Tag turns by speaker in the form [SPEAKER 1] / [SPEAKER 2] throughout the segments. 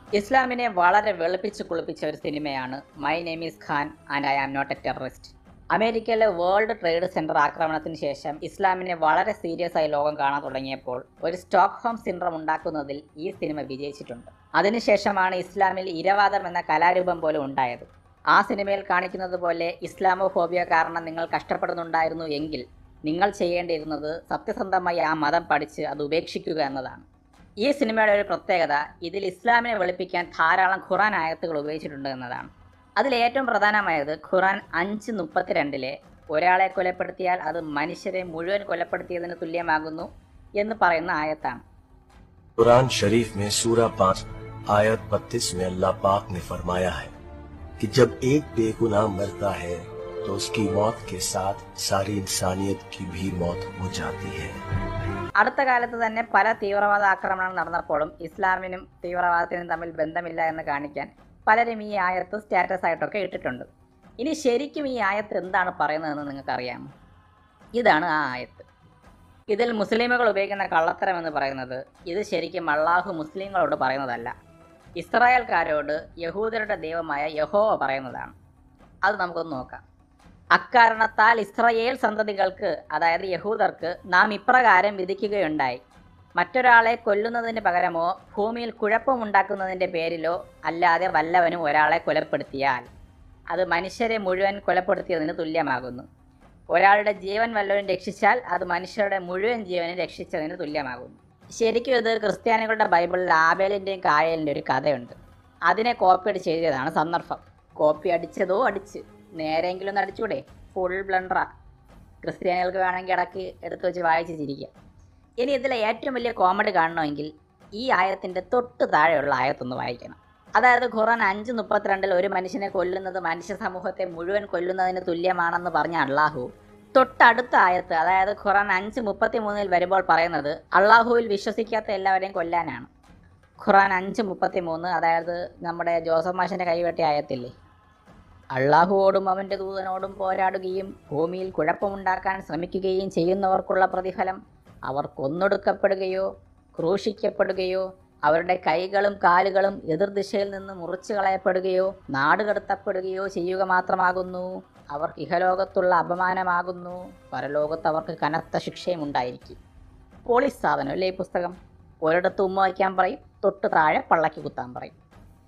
[SPEAKER 1] ഇസ്ലാമിനെ വളരെ വെളുപ്പിച്ച് കുളിപ്പിച്ച ഒരു സിനിമയാണ് my name is Khan and I am not a terrorist അമേരിക്കയിലെ വേൾഡ് ട്രേഡ് സെന്റർ ആക്രമണത്തിന് ശേഷം ഇസ്ലാമിനെ വളരെ സീരിയസ് ആയി ലോകം കാണാൻ തുടങ്ങിയപ്പോൾ ഒരു സ്റ്റോക്ക്ഹോം സിൻഡ്രം ഉണ്ടാക്കുന്നതിൽ ഈ സിനിമ വിജയിച്ചിട്ടുണ്ട് അതിനുശേഷമാണ് ഇസ്ലാമിൽ ഇരവാദം എന്ന കലാരൂപം പോലും ഉണ്ടായത് ആ സിനിമയിൽ കാണിക്കുന്നത് പോലെ ഇസ്ലാമോഫോബിയ കാരണം നിങ്ങൾ കഷ്ടപ്പെടുന്നുണ്ടായിരുന്നു എങ്കിൽ നിങ്ങൾ ചെയ്യേണ്ടിയിരുന്നത് സത്യസന്ധമായി ആ മതം പഠിച്ച് അത് ഉപേക്ഷിക്കുക എന്നതാണ് ഈ സിനിമയുടെ ഒരു പ്രത്യേകത ഇതിൽ ഇസ്ലാമിനെ വെളുപ്പിക്കാൻ ധാരാളം ഖുറാൻ ആയത്തുകൾ ഉപയോഗിച്ചിട്ടുണ്ട് എന്നതാണ് അതിൽ ഏറ്റവും പ്രധാനമായത് ഖുറാൻ അഞ്ച് മുപ്പത്തിരണ്ടിലെ ഒരാളെ കൊലപ്പെടുത്തിയാൽ അത് മനുഷ്യരെ മുഴുവൻ കൊലപ്പെടുത്തിയതിന് തുല്യമാകുന്നു എന്ന് പറയുന്ന ആയത്താണ്
[SPEAKER 2] कुरान शरीफ में सूरा पाँच आयत बत्तीस में अल्लाह पाक ने फरमाया है कि जब एक बेगुनाह मरता है तो उसकी मौत के साथ सारी इंसानियत की भी मौत हो जाती है
[SPEAKER 1] അടുത്ത കാലത്ത് തന്നെ പല തീവ്രവാദ ആക്രമണങ്ങൾ നടന്നപ്പോഴും ഇസ്ലാമിനും തീവ്രവാദത്തിനും തമ്മിൽ ബന്ധമില്ല എന്ന് കാണിക്കാൻ പലരും ഈ ആയത്ത് സ്റ്റാറ്റസ് ആയിട്ടൊക്കെ ഇട്ടിട്ടുണ്ട് ഇനി ശരിക്കും ഈ ആയത്ത് എന്താണ് പറയുന്നതെന്ന് നിങ്ങൾക്ക് അറിയാമോ ഇതാണ് ആ ആയത്ത് ഇതിൽ മുസ്ലിമുകൾ ഉപയോഗിക്കുന്ന കള്ളത്തരം എന്ന് പറയുന്നത് ഇത് ശരിക്കും അള്ളാഹു മുസ്ലിങ്ങളോട് പറയുന്നതല്ല ഇസ്രായേൽക്കാരോട് യഹൂദരുടെ ദൈവമായ യഹോവ പറയുന്നതാണ് അത് നമുക്കൊന്ന് നോക്കാം അക്കാരണത്താൽ ഇസ്രയേൽ സന്തതികൾക്ക് അതായത് യഹൂദർക്ക് നാം ഇപ്രകാരം വിധിക്കുകയുണ്ടായി മറ്റൊരാളെ കൊല്ലുന്നതിന് പകരമോ ഭൂമിയിൽ കുഴപ്പമുണ്ടാക്കുന്നതിൻ്റെ പേരിലോ അല്ലാതെ വല്ലവനും ഒരാളെ കൊലപ്പെടുത്തിയാൽ അത് മനുഷ്യരെ മുഴുവൻ കൊലപ്പെടുത്തിയതിന് തുല്യമാകുന്നു ഒരാളുടെ ജീവൻ വല്ലവരും രക്ഷിച്ചാൽ അത് മനുഷ്യരുടെ മുഴുവൻ ജീവനും രക്ഷിച്ചതിന് തുല്യമാകുന്നു ശരിക്കും ഇത് ക്രിസ്ത്യാനികളുടെ ബൈബിളിൽ ആബേലിൻ്റെയും കായലിൻ്റെ ഒരു കഥയുണ്ട് അതിനെ കോപ്പി അടിച്ച് എഴുതിയതാണ് സന്ദർഭം കോപ്പി അടിച്ചതോ അടിച്ച് നേരെങ്കിലും ഒന്ന് അടിച്ചൂടെ ഫുൾ ബ്ലണ്ടറാ ക്രിസ്ത്യാനികൾക്ക് വേണമെങ്കിൽ ഇടയ്ക്ക് എടുത്തു വെച്ച് വായിച്ച് ചിരിക്കാം ഇനി ഇതിലെ ഏറ്റവും വലിയ കോമഡി കാണണമെങ്കിൽ ഈ ആയത്തിൻ്റെ തൊട്ട് താഴെയുള്ള ആയത്തൊന്ന് വായിക്കണം അതായത് ഖുറാൻ അഞ്ച് മുപ്പത്തിരണ്ടിൽ ഒരു മനുഷ്യനെ കൊല്ലുന്നത് മനുഷ്യ സമൂഹത്തെ മുഴുവൻ കൊല്ലുന്നതിന് തുല്യമാണെന്ന് പറഞ്ഞ അള്ളാഹു തൊട്ടടുത്ത ആയത്ത് അതായത് ഖുറാൻ അഞ്ച് മുപ്പത്തി മൂന്നിൽ വരുമ്പോൾ പറയുന്നത് അള്ളാഹുവിൽ വിശ്വസിക്കാത്ത എല്ലാവരെയും കൊല്ലാനാണ് ഖുറാൻ അഞ്ച് മുപ്പത്തി മൂന്ന് അതായത് നമ്മുടെ ജോസഫ് മാഷിൻ്റെ കൈവെട്ടിയ ആയത്തില്ലേ അള്ളാഹുവോടും അവൻ്റെ ദൂതനോടും പോരാടുകയും ഭൂമിയിൽ കുഴപ്പമുണ്ടാക്കാൻ ശ്രമിക്കുകയും ചെയ്യുന്നവർക്കുള്ള പ്രതിഫലം അവർ കൊന്നൊടുക്കപ്പെടുകയോ ക്രൂശിക്കപ്പെടുകയോ അവരുടെ കൈകളും കാലുകളും എതിർദിശയിൽ നിന്ന് മുറിച്ചു കളയപ്പെടുകയോ നാടുകടത്തപ്പെടുകയോ ചെയ്യുക മാത്രമാകുന്നു അവർ ഇഹലോകത്തുള്ള അപമാനമാകുന്നു പരലോകത്ത് അവർക്ക് കനത്ത ശിക്ഷയും ഉണ്ടായിരിക്കും പോലീസ് സാധനം അല്ലേ ഈ പുസ്തകം ഒരിടത്ത് ഉമ്മ വയ്ക്കാൻ പറയും തൊട്ട് താഴെ പള്ളക്ക് കുത്താൻ പറയും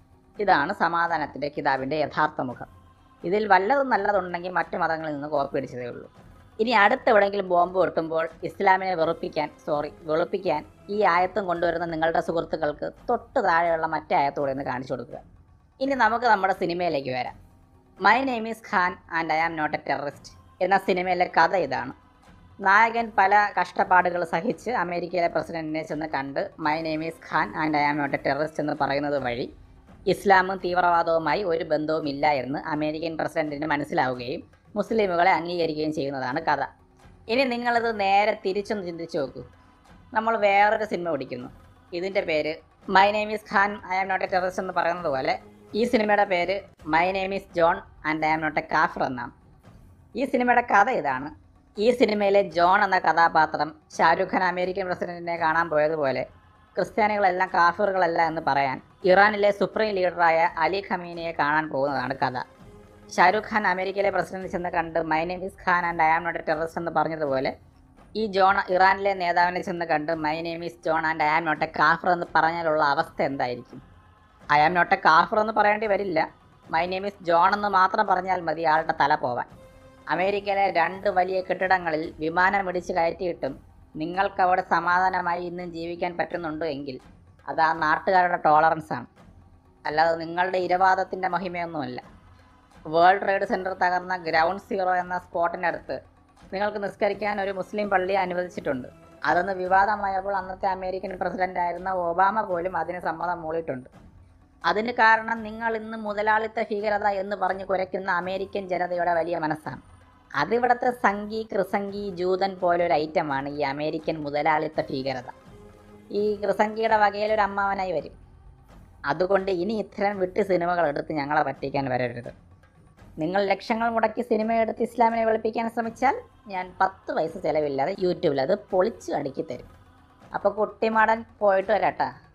[SPEAKER 1] ഇതാണ് സമാധാനത്തിൻ്റെ കിതാബിൻ്റെ യഥാർത്ഥ മുഖം ഇതിൽ വല്ലതും നല്ലതുണ്ടെങ്കിൽ മറ്റു മതങ്ങളിൽ നിന്ന് കോപ്പി അടിച്ചതേ ഉള്ളൂ ഇനി അടുത്ത് എവിടെയെങ്കിലും ബോംബ് പൊട്ടുമ്പോൾ ഇസ്ലാമിനെ വെറുപ്പിക്കാൻ സോറി വെളുപ്പിക്കാൻ ഈ ആയത്തും കൊണ്ടുവരുന്ന നിങ്ങളുടെ സുഹൃത്തുക്കൾക്ക് തൊട്ട് താഴെയുള്ള മറ്റേ ആയത്തോടെ ഒന്ന് കാണിച്ചു കൊടുക്കുക ഇനി നമുക്ക് നമ്മുടെ സിനിമയിലേക്ക് വരാം my name is Khan and I am not a terrorist എന്ന സിനിമയിലെ കഥ ഇതാണ് നായകൻ പല കഷ്ടപ്പാടുകൾ സഹിച്ച് അമേരിക്കയിലെ പ്രസിഡന്റിനെ ചെന്ന് കണ്ട് my name is Khan and I am not a terrorist എന്ന് പറയുന്നത് വഴി ഇസ്ലാമും തീവ്രവാദവുമായി ഒരു ബന്ധവുമില്ല എന്ന് അമേരിക്കൻ പ്രസിഡന്റിന് മനസ്സിലാവുകയും മുസ്ലിമുകളെ അംഗീകരിക്കുകയും ചെയ്യുന്നതാണ് കഥ ഇനി നിങ്ങളിത് നേരെ തിരിച്ചൊന്ന് ചിന്തിച്ചു നോക്കൂ നമ്മൾ വേറൊരു സിനിമ പിടിക്കുന്നു ഇതിൻ്റെ പേര് my name is Khan I am not a terrorist എന്ന് പറയുന്നത് പോലെ ഈ സിനിമയുടെ പേര് my name is John and I am not a കാഫർ എന്നാണ് ഈ സിനിമയുടെ കഥ ഇതാണ് ഈ സിനിമയിലെ ജോൺ എന്ന കഥാപാത്രം ഷാരൂഖ് ഖാൻ അമേരിക്കൻ പ്രസിഡന്റിനെ കാണാൻ പോയതുപോലെ ക്രിസ്ത്യാനികളെല്ലാം കാഫറുകളല്ല എന്ന് പറയാൻ ഇറാനിലെ സുപ്രീം ലീഡറായ അലി ഖമീനിയെ കാണാൻ പോകുന്നതാണ് കഥ ഷാരൂഖ് ഖാൻ അമേരിക്കയിലെ പ്രസിഡന്റ് ചെന്ന് കണ്ട് my name is Khan and I am not a terrorist എന്ന് പറഞ്ഞതുപോലെ ഈ ജോൺ ഇറാനിലെ നേതാവിനെ ചെന്ന് കണ്ട് my name is John and I am not a കാഫർ എന്ന് പറഞ്ഞാലുള്ള അവസ്ഥ എന്തായിരിക്കും ഐ ആം നോട്ട് എ കാഫർ എന്ന് പറയേണ്ടി വരില്ല മൈ നെയിം ഈസ് ജോൺ എന്ന് മാത്രം പറഞ്ഞാൽ മതി ആളുടെ തല പോവാൻ അമേരിക്കയിലെ രണ്ട് വലിയ കെട്ടിടങ്ങളിൽ വിമാനം ഇടിച്ച് കയറ്റിയിട്ടും നിങ്ങൾക്ക് അവിടെ സമാധാനമായി ഇന്നും ജീവിക്കാൻ പറ്റുന്നുണ്ട് എങ്കിൽ അത് ആ നാട്ടുകാരുടെ ടോളറൻസ് ആണ് അല്ലാതെ നിങ്ങളുടെ ഇരവാദത്തിൻ്റെ മഹിമയൊന്നുമല്ല വേൾഡ് ട്രേഡ് സെൻറ്റർ തകർന്ന ഗ്രൗണ്ട് സീറോ എന്ന സ്പോട്ടിനടുത്ത് നിങ്ങൾക്ക് നിസ്കരിക്കാൻ ഒരു മുസ്ലിം പള്ളി അനുവദിച്ചിട്ടുണ്ട് അതൊന്ന് വിവാദമായപ്പോൾ അന്നത്തെ അമേരിക്കൻ പ്രസിഡന്റ് ആയിരുന്ന ഒബാമ പോലും അതിന് സമ്മതം മൂളിയിട്ടുണ്ട് അതിന് കാരണം നിങ്ങൾ ഇന്ന് മുതലാളിത്ത ഭീകരത എന്ന് പറഞ്ഞ് കുരയ്ക്കുന്ന അമേരിക്കൻ ജനതയുടെ വലിയ മനസ്സാണ് അതിവിടുത്തെ സംഘി ക്രിസംഗി ജൂതൻ പോലൊരു ഐറ്റമാണ് ഈ അമേരിക്കൻ മുതലാളിത്ത ഭീകരത ഈ ക്രിസംഗിയുടെ വകയിലൊരു അമ്മാവനായി വരും അതുകൊണ്ട് ഇനി ഇത്തരം വിട്ട് സിനിമകൾ എടുത്ത് ഞങ്ങളെ പറ്റിക്കാൻ വരരുത് നിങ്ങൾ ലക്ഷങ്ങൾ മുടക്കി സിനിമ എടുത്ത് ഇസ്ലാമിനെ വെളുപ്പിക്കാൻ ശ്രമിച്ചാൽ ഞാൻ പത്ത് പൈസ ചിലവില്ലാതെ യൂട്യൂബിൽ അത് പൊളിച്ച് അടുക്കി തരും അപ്പോൾ കുട്ടിമാടൻ പോയിട്ട് വരാട്ടാ